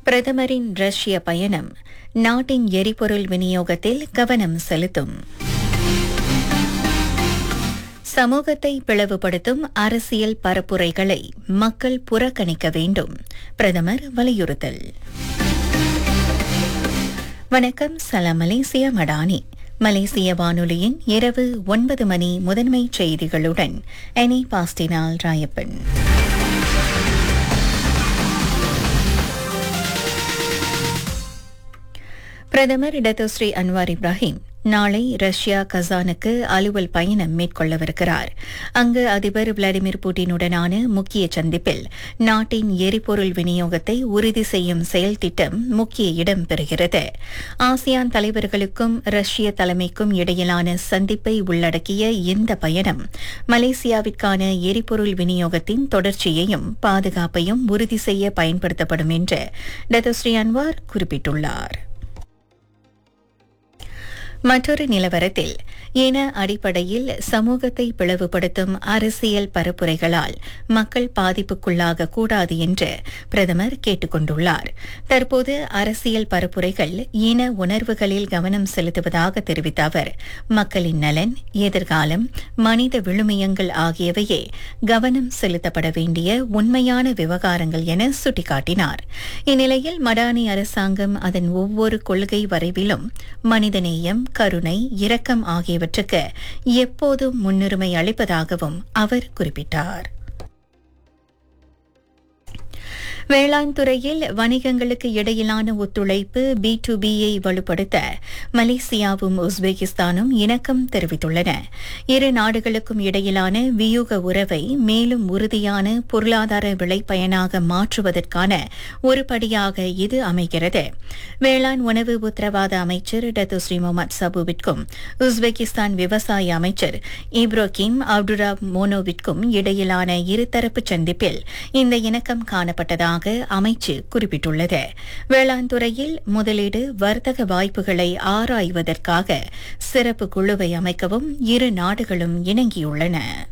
பிரதமரின் ரஷ்ய பயணம் நாட்டின் எரிபொருள் விநியோகத்தில் கவனம் செலுத்தும் சமூகத்தை பிளவுபடுத்தும் அரசியல் பரப்புரைகளை மக்கள் புறக்கணிக்க வேண்டும் பிரதமர் வலியுறுத்தல் வணக்கம் சலாம் மலேசியா மடானி மலேசிய வானொலியின் இரவு ஒன்பது மணி முதன்மை செய்திகளுடன் எனி பாஸ்டினால் ராயப்பன் பிரதமர் டத்தோஸ்ரீ அன்வார் இப்ராஹிம் நாளை ரஷ்யா கசானுக்கு அலுவல் பயணம் மேற்கொள்ளவிருக்கிறார் அங்கு அதிபர் விளாடிமிர் புட்டினுடனான முக்கிய சந்திப்பில் நாட்டின் எரிபொருள் விநியோகத்தை உறுதி செய்யும் செயல் திட்டம் முக்கிய இடம் பெறுகிறது ஆசியான் தலைவர்களுக்கும் ரஷ்ய தலைமைக்கும் இடையிலான சந்திப்பை உள்ளடக்கிய இந்த பயணம் மலேசியாவிற்கான எரிபொருள் விநியோகத்தின் தொடர்ச்சியையும் பாதுகாப்பையும் உறுதி செய்ய பயன்படுத்தப்படும் என்று டத்தோஸ்ரீ அன்வார் குறிப்பிட்டுள்ளார் மற்றொரு நிலவரத்தில் இன அடிப்படையில் சமூகத்தை பிளவுபடுத்தும் அரசியல் பரப்புரைகளால் மக்கள் பாதிப்புக்குள்ளாக கூடாது என்று பிரதமர் கேட்டுக் கொண்டுள்ளார் தற்போது அரசியல் பரப்புரைகள் இன உணர்வுகளில் கவனம் செலுத்துவதாக தெரிவித்த அவர் மக்களின் நலன் எதிர்காலம் மனித விழுமியங்கள் ஆகியவையே கவனம் செலுத்தப்பட வேண்டிய உண்மையான விவகாரங்கள் என சுட்டிக்காட்டினார் இந்நிலையில் மடானி அரசாங்கம் அதன் ஒவ்வொரு கொள்கை வரைவிலும் மனிதநேயம் கருணை இரக்கம் ஆகியவற்றுக்கு எப்போதும் முன்னுரிமை அளிப்பதாகவும் அவர் குறிப்பிட்டார் வேளாண் துறையில் வணிகங்களுக்கு இடையிலான ஒத்துழைப்பு பி டு பியை வலுப்படுத்த மலேசியாவும் உஸ்பெகிஸ்தானும் இணக்கம் தெரிவித்துள்ளன இரு நாடுகளுக்கும் இடையிலான வியூக உறவை மேலும் உறுதியான பொருளாதார விளைபயனாக மாற்றுவதற்கான ஒரு படியாக இது அமைகிறது வேளாண் உணவு உத்தரவாத அமைச்சர் டத்துஸ்ரீ முகமது சபுவிற்கும் உஸ்பெகிஸ்தான் விவசாய அமைச்சர் இப்ரோகிம் அப்துரா மோனோவிற்கும் இடையிலான இருதரப்பு சந்திப்பில் இந்த இணக்கம் காணப்பட்டதாக அமைச்சு குறிப்பிட்டுள்ளது வேளாண் துறையில் முதலீடு வர்த்தக வாய்ப்புகளை ஆராய்வதற்காக சிறப்பு குழுவை அமைக்கவும் இரு நாடுகளும் இணங்கியுள்ளன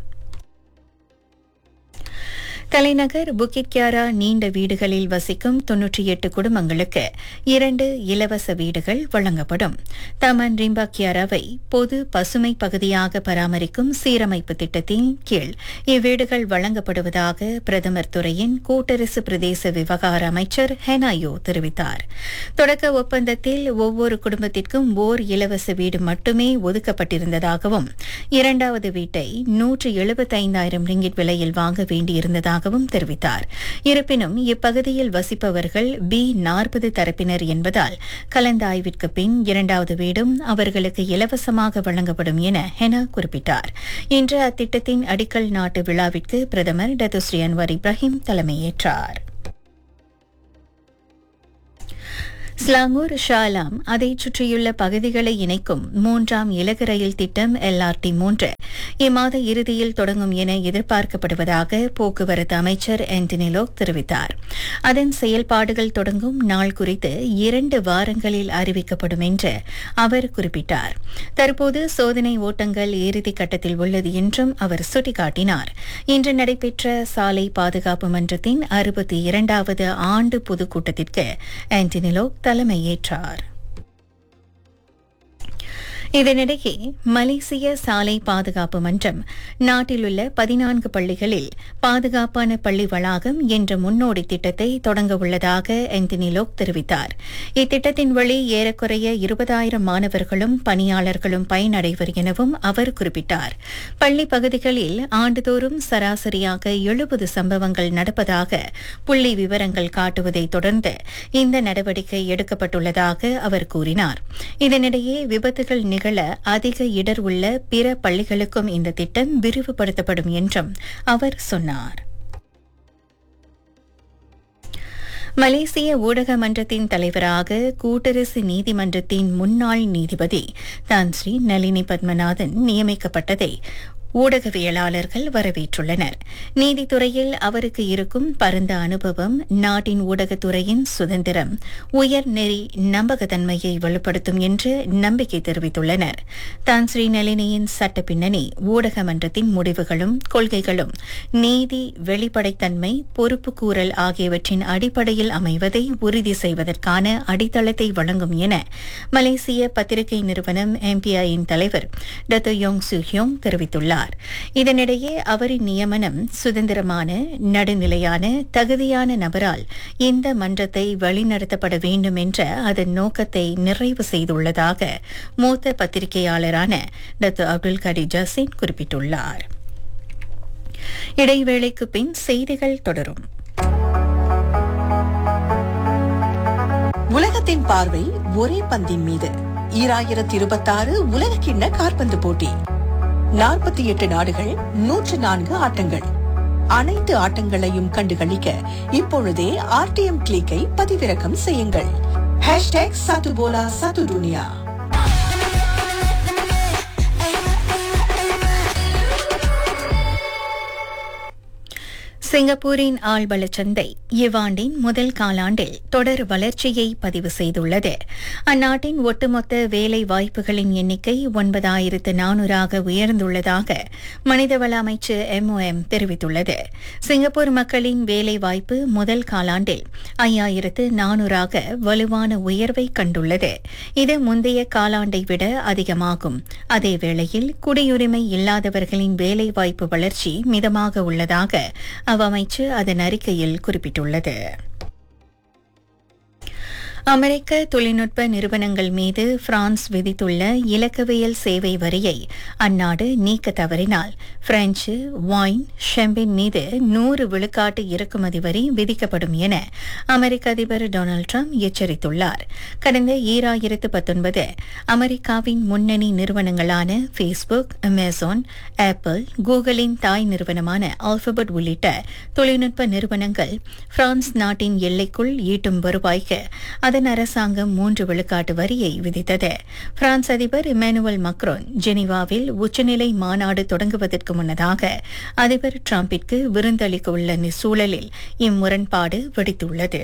தலைநகர் புக்கிட் கியாரா நீண்ட வீடுகளில் வசிக்கும் தொன்னூற்றி எட்டு குடும்பங்களுக்கு இரண்டு இலவச வீடுகள் வழங்கப்படும் தமன் ரிம்பா கியாராவை பொது பசுமை பகுதியாக பராமரிக்கும் சீரமைப்பு திட்டத்தின் கீழ் இவ்வீடுகள் வழங்கப்படுவதாக பிரதமர் துறையின் கூட்டரசு பிரதேச விவகார அமைச்சர் ஹெனாயோ தெரிவித்தார் தொடக்க ஒப்பந்தத்தில் ஒவ்வொரு குடும்பத்திற்கும் ஓர் இலவச வீடு மட்டுமே ஒதுக்கப்பட்டிருந்ததாகவும் இரண்டாவது வீட்டை நூற்று எழுபத்தைந்தாயிரம் ரிங்கிட் விலையில் வாங்க வேண்டியிருந்ததாக உள்ளதாகவும் தெரிவித்தார் இருப்பினும் இப்பகுதியில் வசிப்பவர்கள் பி நாற்பது தரப்பினர் என்பதால் கலந்தாய்விற்கு பின் இரண்டாவது வீடும் அவர்களுக்கு இலவசமாக வழங்கப்படும் என ஹெனா குறிப்பிட்டார் இன்று அத்திட்டத்தின் அடிக்கல் நாட்டு விழாவிற்கு பிரதமர் டத்துஸ்ரீ அன்வர் இப்ராஹிம் தலைமையேற்றார் ஸ்லாங்கூர் ஷாலாம் அதைச் சுற்றியுள்ள பகுதிகளை இணைக்கும் மூன்றாம் இலகு ரயில் திட்டம் எல்ஆர்டி மூன்று இம்மாத இறுதியில் தொடங்கும் என எதிர்பார்க்கப்படுவதாக போக்குவரத்து அமைச்சர் ஆண்டனிலோக் தெரிவித்தார் அதன் செயல்பாடுகள் தொடங்கும் நாள் குறித்து இரண்டு வாரங்களில் அறிவிக்கப்படும் என்று அவர் குறிப்பிட்டார் தற்போது சோதனை ஓட்டங்கள் இறுதிக் கட்டத்தில் உள்ளது என்றும் அவர் சுட்டிக்காட்டினார் இன்று நடைபெற்ற சாலை பாதுகாப்பு மன்றத்தின் அறுபத்தி இரண்டாவது ஆண்டு பொதுக்கூட்டத்திற்கு ஆண்டனிலோக் தலைமையேற்றார் இதனிடையே மலேசிய சாலை பாதுகாப்பு மன்றம் நாட்டிலுள்ள பதினான்கு பள்ளிகளில் பாதுகாப்பான பள்ளி வளாகம் என்ற முன்னோடி திட்டத்தை தொடங்க உள்ளதாக ஆந்தனி லோக் தெரிவித்தார் இத்திட்டத்தின் வழி ஏறக்குறைய இருபதாயிரம் மாணவர்களும் பணியாளர்களும் பயனடைவர் எனவும் அவர் குறிப்பிட்டார் பள்ளி பகுதிகளில் ஆண்டுதோறும் சராசரியாக எழுபது சம்பவங்கள் நடப்பதாக புள்ளி விவரங்கள் காட்டுவதை தொடர்ந்து இந்த நடவடிக்கை எடுக்கப்பட்டுள்ளதாக அவர் கூறினார் இதனிடையே விபத்துகள் நிகழ அதிக இடர் உள்ள பிற பள்ளிகளுக்கும் இந்த திட்டம் விரிவுபடுத்தப்படும் என்றும் அவர் சொன்னார் மலேசிய ஊடக மன்றத்தின் தலைவராக கூட்டரசு நீதிமன்றத்தின் முன்னாள் நீதிபதி தான் ஸ்ரீ நளினி பத்மநாதன் நியமிக்கப்பட்டதை ஊடகவியலாளர்கள் வரவேற்றுள்ளனர் நீதித்துறையில் அவருக்கு இருக்கும் பரந்த அனுபவம் நாட்டின் ஊடகத்துறையின் சுதந்திரம் உயர் நெறி நம்பகத்தன்மையை வெளிப்படுத்தும் என்று நம்பிக்கை தெரிவித்துள்ளனர் தான் ஸ்ரீ நளினியின் சட்ட பின்னணி ஊடக மன்றத்தின் முடிவுகளும் கொள்கைகளும் நீதி வெளிப்படைத்தன்மை பொறுப்புக்கூறல் ஆகியவற்றின் அடிப்படையில் அமைவதை உறுதி செய்வதற்கான அடித்தளத்தை வழங்கும் என மலேசிய பத்திரிகை நிறுவனம் எம்பிஐயின் தலைவர் டத்தோ யோங் சுஹியோங் தெரிவித்துள்ளார் இதனிடையே அவரின் நியமனம் சுதந்திரமான நடுநிலையான தகுதியான நபரால் இந்த மன்றத்தை வழிநடத்தப்பட வேண்டும் என்ற அதன் நோக்கத்தை நிறைவு செய்துள்ளதாக மூத்த பத்திரிகையாளரான டத்து அப்துல் கரி ஜசின் குறிப்பிட்டுள்ளார் இடைவேளைக்கு பின் செய்திகள் தொடரும் உலகத்தின் பார்வை ஒரே பந்தின் மீது ஈராயிரத்தி இருபத்தாறு உலக கிண்ண காற்பந்து போட்டி நாற்பத்தி எட்டு நாடுகள் நூற்று நான்கு ஆட்டங்கள் அனைத்து ஆட்டங்களையும் கண்டுகளிக்க இப்பொழுதே ஆர்டிஎம் கிளிக்கை பதிவிறக்கம் செய்யுங்கள் ஹேஷ்டேக் சத்துபோலா சத்து துனியா சிங்கப்பூரின் ஆழ்வளச் சந்தை இவ்வாண்டின் முதல் காலாண்டில் தொடர் வளர்ச்சியை பதிவு செய்துள்ளது அந்நாட்டின் ஒட்டுமொத்த வேலை வாய்ப்புகளின் எண்ணிக்கை ஒன்பதாயிரத்து நானூறாக உயர்ந்துள்ளதாக மனிதவள அமைச்சு எம்ஓஎம் தெரிவித்துள்ளது சிங்கப்பூர் மக்களின் வேலை வாய்ப்பு முதல் காலாண்டில் ஐயாயிரத்து நானூறாக வலுவான உயர்வை கண்டுள்ளது இது முந்தைய காலாண்டை விட அதிகமாகும் அதேவேளையில் குடியுரிமை இல்லாதவர்களின் வேலைவாய்ப்பு வளர்ச்சி மிதமாக உள்ளதாக அவ்வமைச்சு அதன் அறிக்கையில் குறிப்பிட்டுள்ளது அமெரிக்க தொழில்நுட்ப நிறுவனங்கள் மீது பிரான்ஸ் விதித்துள்ள இலக்கவியல் சேவை வரியை அந்நாடு நீக்க தவறினால் பிரெஞ்சு வைன் ஷெம்பின் மீது நூறு விழுக்காட்டு இறக்குமதி வரி விதிக்கப்படும் என அமெரிக்க அதிபர் டொனால்டு ட்ரம்ப் எச்சரித்துள்ளார் கடந்த ஈராயிரத்து பத்தொன்பது அமெரிக்காவின் முன்னணி நிறுவனங்களான ஃபேஸ்புக் அமேசான் ஆப்பிள் கூகுளின் தாய் நிறுவனமான ஆல்பபெட் உள்ளிட்ட தொழில்நுட்ப நிறுவனங்கள் பிரான்ஸ் நாட்டின் எல்லைக்குள் ஈட்டும் வருவாய்க்கு அதன் அரசாங்கம் மூன்று விழுக்காட்டு வரியை விதித்தது பிரான்ஸ் அதிபர் இமானுவல் மக்ரோன் ஜெனீவாவில் உச்சநிலை மாநாடு தொடங்குவதற்கு முன்னதாக அதிபர் டிரம்பிற்கு விருந்தளிக்க உள்ள சூழலில் இம்முரண்பாடு வெடித்துள்ளது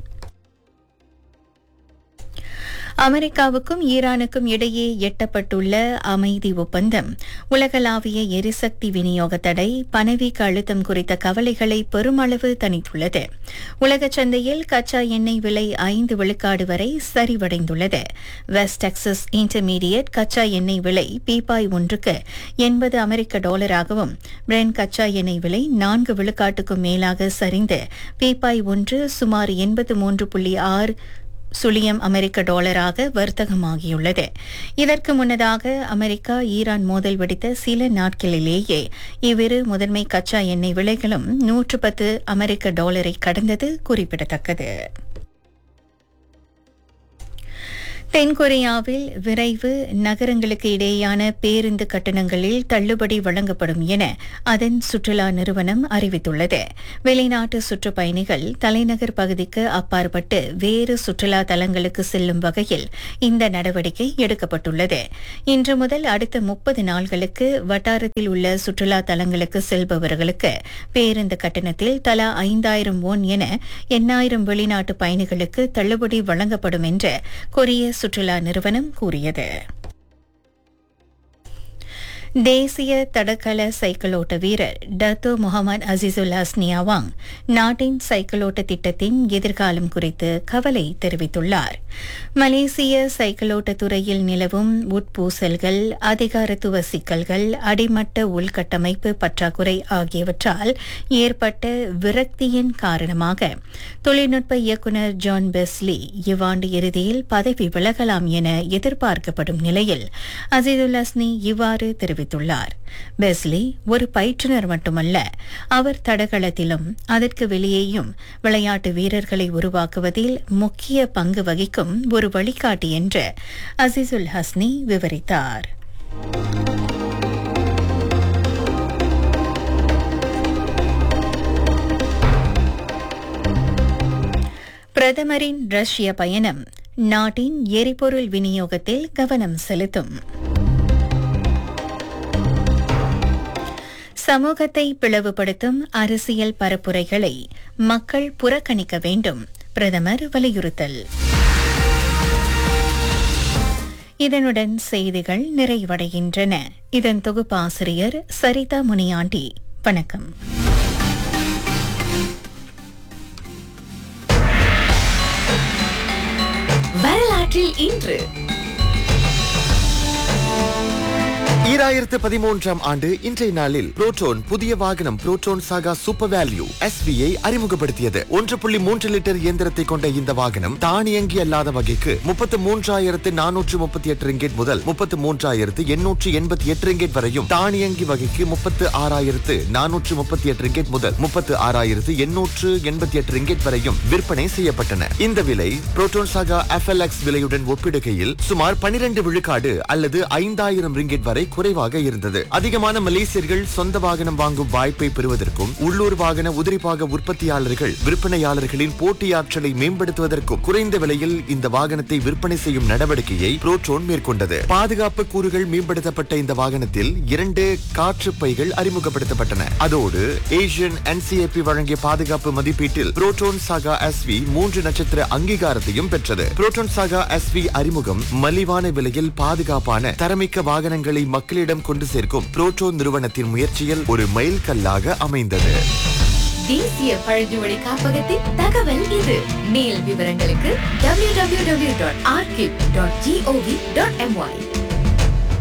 அமெரிக்காவுக்கும் ஈரானுக்கும் இடையே எட்டப்பட்டுள்ள அமைதி ஒப்பந்தம் உலகளாவிய எரிசக்தி விநியோக தடை பணவீக்க அழுத்தம் குறித்த கவலைகளை பெருமளவு தணித்துள்ளது உலக சந்தையில் கச்சா எண்ணெய் விலை ஐந்து விழுக்காடு வரை சரிவடைந்துள்ளது வெஸ்ட் டெக்சஸ் இன்டர்மீடியட் கச்சா எண்ணெய் விலை பீப்பாய் ஒன்றுக்கு எண்பது அமெரிக்க டாலராகவும் பிரெண்ட் கச்சா எண்ணெய் விலை நான்கு விழுக்காட்டுக்கும் மேலாக சரிந்து பீப்பாய் ஒன்று சுமார் எண்பத்து மூன்று புள்ளி ஆறு சுழியம் அமெரிக்க டாலராக வர்த்தகமாகியுள்ளது இதற்கு முன்னதாக அமெரிக்கா ஈரான் மோதல் வெடித்த சில நாட்களிலேயே இவ்விரு முதன்மை கச்சா எண்ணெய் விலைகளும் நூற்று பத்து அமெரிக்க டாலரை கடந்தது குறிப்பிடத்தக்கது தென்கொரியாவில் விரைவு நகரங்களுக்கு இடையேயான பேருந்து கட்டணங்களில் தள்ளுபடி வழங்கப்படும் என அதன் சுற்றுலா நிறுவனம் அறிவித்துள்ளது வெளிநாட்டு சுற்றுப்பயணிகள் தலைநகர் பகுதிக்கு அப்பாற்பட்டு வேறு சுற்றுலா தலங்களுக்கு செல்லும் வகையில் இந்த நடவடிக்கை எடுக்கப்பட்டுள்ளது இன்று முதல் அடுத்த முப்பது நாள்களுக்கு வட்டாரத்தில் உள்ள சுற்றுலா தலங்களுக்கு செல்பவர்களுக்கு பேருந்து கட்டணத்தில் தலா ஐந்தாயிரம் ஓன் என எண்ணாயிரம் வெளிநாட்டு பயணிகளுக்கு தள்ளுபடி வழங்கப்படும் என்று கொரிய சுற்றுலா நிறுவனம் கூறியது தேசிய தடகள சைக்கிளோட்ட வீரர் டத்தோ முகமது அசிசுல் ஹஸ்னியாவாங் நாட்டின் சைக்கிளோட்ட திட்டத்தின் எதிர்காலம் குறித்து கவலை தெரிவித்துள்ளார் மலேசிய சைக்கிளோட்ட துறையில் நிலவும் உட்பூசல்கள் அதிகாரத்துவ சிக்கல்கள் அடிமட்ட உள்கட்டமைப்பு பற்றாக்குறை ஆகியவற்றால் ஏற்பட்ட விரக்தியின் காரணமாக தொழில்நுட்ப இயக்குநர் ஜான் பெஸ்லி இவ்வாண்டு இறுதியில் பதவி விலகலாம் என எதிர்பார்க்கப்படும் நிலையில் அசிதுல் ஹஸ்னி இவ்வாறு தெரிவித்தார் தெரிவித்துள்ளார் பெஸ்லி ஒரு பயிற்றுனர் மட்டுமல்ல அவர் தடகளத்திலும் அதற்கு வெளியேயும் விளையாட்டு வீரர்களை உருவாக்குவதில் முக்கிய பங்கு வகிக்கும் ஒரு வழிகாட்டி என்று அசிசுல் ஹஸ்னி விவரித்தார் பிரதமரின் ரஷ்ய பயணம் நாட்டின் எரிபொருள் விநியோகத்தில் கவனம் செலுத்தும் சமூகத்தை பிளவுபடுத்தும் அரசியல் பரப்புரைகளை மக்கள் புறக்கணிக்க வேண்டும் பிரதமர் வலியுறுத்தல் இதனுடன் செய்திகள் நிறைவடைகின்றன இதன் தொகுப்பாசிரியர் சரிதா முனியாண்டி வணக்கம் வரலாற்றில் இன்று ஈராயிரத்து பதிமூன்றாம் ஆண்டு இன்றைய நாளில் புரோட்டோன் புதிய வாகனம் புரோட்டோன் சாகா சூப்பர் வேல்யூ எஸ்வியை அறிமுகப்படுத்தியது ஒன்று புள்ளி மூன்று லிட்டர் இயந்திரத்தை கொண்ட இந்த வாகனம் தானியங்கி அல்லாத வகைக்கு முப்பத்து மூன்றாயிரத்து நானூற்று முப்பத்தி எட்டு ரிங்கெட் முதல் முப்பத்து மூன்றாயிரத்து எண்ணூற்று எண்பத்தி எட்டு ரிங்கெட் வரையும் தானியங்கி வகைக்கு முப்பத்து ஆறாயிரத்து நானூற்று முப்பத்தி எட்டு ரிங்கெட் முதல் முப்பத்து ஆறாயிரத்து எண்ணூற்று எண்பத்தி எட்டு ரிங்கெட் வரையும் விற்பனை செய்யப்பட்டன இந்த விலை புரோட்டோன் சாகா எஃப்எல்எக்ஸ் விலையுடன் ஒப்பிடுகையில் சுமார் பனிரெண்டு விழுக்காடு அல்லது ஐந்தாயிரம் ரிங்கெட் வரை குறைவாக இருந்தது அதிகமான மலேசியர்கள் சொந்த வாகனம் வாங்கும் வாய்ப்பை பெறுவதற்கும் உள்ளூர் வாகன உதிரிபாக உற்பத்தியாளர்கள் விற்பனையாளர்களின் போட்டியாற்றலை மேம்படுத்துவதற்கும் குறைந்த விலையில் இந்த வாகனத்தை விற்பனை செய்யும் நடவடிக்கையை புரோட்ரோன் மேற்கொண்டது பாதுகாப்பு கூறுகள் மேம்படுத்தப்பட்ட இந்த வாகனத்தில் இரண்டு காற்று பைகள் அறிமுகப்படுத்தப்பட்டன அதோடு ஏசியன் என்சிஏபி வழங்கிய பாதுகாப்பு மதிப்பீட்டில் புரோட்டோன் சாகா எஸ்வி மூன்று நட்சத்திர அங்கீகாரத்தையும் பெற்றது புரோட்டோன் சாகா எஸ்வி அறிமுகம் மலிவான விலையில் பாதுகாப்பான தரமிக்க வாகனங்களை மக்களிடம் கொண்டு சேர்க்கும் புரோட்டோன் நிறுவனத்தின் முயற்சியில் ஒரு மைல்கல்லாக அமைந்தது தேசிய பழங்குடி காப்பகத்தின் தகவல் இது மேல் விவரங்களுக்கு www.archive.gov.my